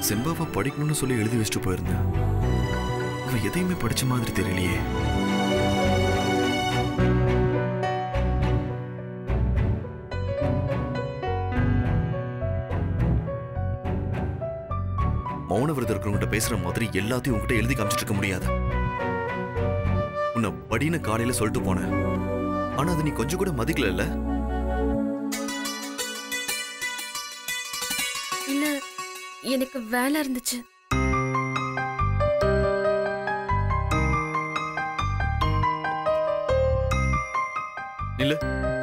செம்பாவை படிக்கணும்னு சொல்லி எழுதி வச்சுட்டு போயிருந்தேன் அவ எதையுமே படிச்ச மாதிரி தெரியலையே மௌன விரதம் இருக்கிறவங்கிட்ட பேசுற மாதிரி எல்லாத்தையும் உன்கிட்ட எழுதி காமிச்சிட்டு இருக்க முடியாது உன்னை படின்னு காலையில சொல்லிட்டு போனேன் ஆனா அது நீ கொஞ்சம் கூட மதிக்கல இல்ல எனக்கு வேலை இருந்துச்சு இல்ல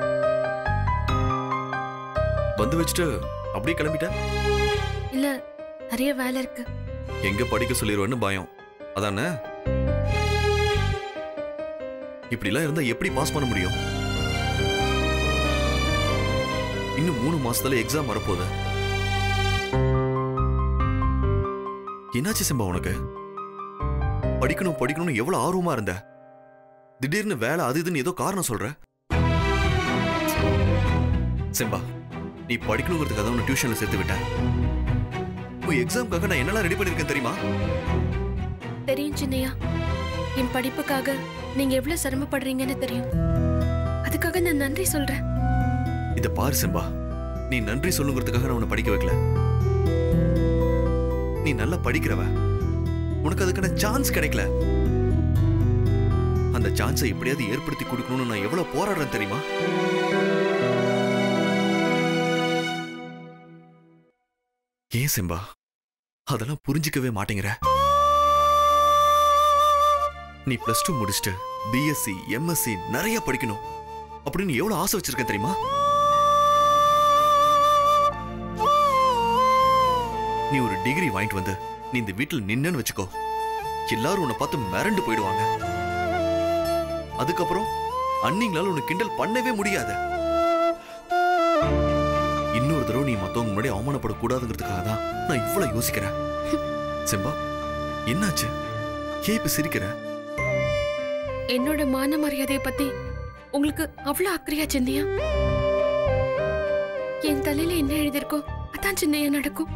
வந்து வச்சுட்டு அப்படியே கிளம்பிட்ட இல்ல நிறைய வேலை இருக்கு எங்க படிக்க சொல்லிடுவேன்னு பயம் அதானே இப்படிலாம் இருந்தா எப்படி பாஸ் பண்ண முடியும் இன்னும் மூணு மாசத்துல எக்ஸாம் வரப்போகுது என்னாச்சு செம்பா உனக்கு படிக்கணும் படிக்கணும்னு எவ்வளவு ஆர்வமா இருந்த திடீர்னு வேலை அது இதுன்னு ஏதோ காரணம் சொல்ற செம்பா நீ படிக்கணுங்கிறதுக்காக தான் உன்னை டியூஷன்ல சேர்த்து விட்டேன் உன் எக்ஸாம்க்காக நான் என்னெல்லாம் ரெடி பண்ணிருக்கேன் தெரியுமா தெரியும் சின்னையா என் படிப்புக்காக நீங்க எவ்வளவு சிரமப்படுறீங்கன்னு தெரியும் அதுக்காக நான் நன்றி சொல்றேன் இத பாரு செம்பா நீ நன்றி சொல்லுங்கிறதுக்காக நான் உன்னை படிக்க வைக்கல நீ நல்லா படிக்கிறவ உனக்கு அதுக்கான சான்ஸ் கிடைக்கல அந்த சான்ஸை எப்படியாவது ஏற்படுத்தி கொடுக்கணும்னு நான் எவ்வளவு போராடுறேன் தெரியுமா ஏன் செம்பா அதெல்லாம் புரிஞ்சுக்கவே மாட்டேங்கிற நீ பிளஸ் டூ முடிச்சுட்டு பிஎஸ்சி எம்எஸ்சி நிறைய படிக்கணும் அப்படின்னு எவ்வளவு ஆசை வச்சிருக்கேன் தெரியுமா நீ ஒரு டிகிரி வாங்கிட்டு வந்து நீ இந்த வீட்டுல நின்னன்னு வச்சுக்கோ எல்லாரும் உன்னை பார்த்து மிரண்டு போயிடுவாங்க அதுக்கப்புறம் அன்னிங்களால உன்னை கிண்டல் பண்ணவே முடியாது இன்னொரு தடவை நீ மத்தவங்க முன்னாடி அவமானப்படக்கூடாதுங்கிறதுக்காக தான் நான் இவ்வளவு யோசிக்கிறேன் செம்பா என்னாச்சு ஏன் இப்ப சிரிக்கிற என்னோட மான மரியாதையை பத்தி உங்களுக்கு அவ்வளவு அக்கறையா சின்னையா என் தலையில என்ன எழுதியிருக்கோ அதான் சின்னையா நடக்கும்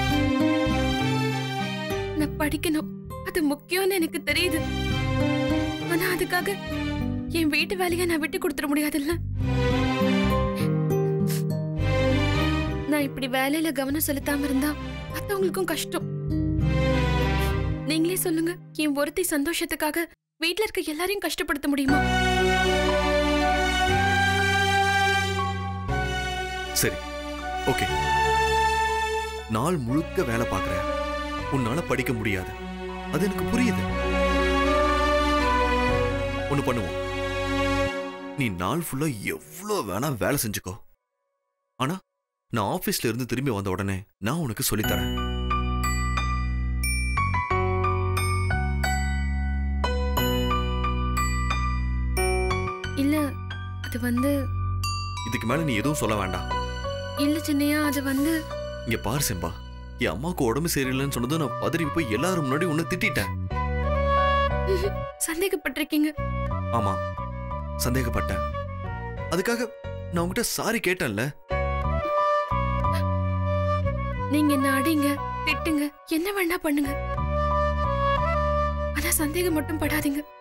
நான் படிக்கணும் அது முக்கியம்னு எனக்கு தெரியுது ஆனா அதுக்காக என் வீட்டு வேலையை நான் விட்டு கொடுத்துட முடியாதுல்ல நான் இப்படி வேலையில கவனம் செலுத்தாம இருந்தா மத்தவங்களுக்கும் கஷ்டம் நீங்களே சொல்லுங்க என் ஒருத்தி சந்தோஷத்துக்காக வீட்ல இருக்க எல்லாரையும் கஷ்டப்படுத்த முடியுமா சரி ஓகே நாள் முழுக்க வேலை பார்க்கற உன்னால படிக்க முடியாது அது எனக்கு புரியுது ஒண்ணு பண்ணுவோம் நீ நாள் ஃபுல்லா எவ்வளவு வேணா வேலை செஞ்சுக்கோ ஆனா நான் ஆபீஸ்ல இருந்து திரும்பி வந்த உடனே நான் உனக்கு சொல்லித் தரேன் இல்ல அது வந்து இதுக்கு மேல நீ எதுவும் சொல்ல வேண்டாம் இல்ல சின்னையா அது வந்து இங்க பாரு செம்பா என் அம்மாவுக்கு உடம்பு சரியில்லைன்னு சொன்னதும் நான் பதறி போய் எல்லாரும் முன்னாடி உன்னை திட்டிட்டேன் சந்தேகப்பட்டிருக்கீங்க ஆமா சந்தேகப்பட்டேன் அதுக்காக நான் உன்கிட்ட சாரி கேட்டேன்ல நீங்க என்ன அடிங்க திட்டுங்க என்ன வேணா பண்ணுங்க ஆனா சந்தேகம் மட்டும் படாதீங்க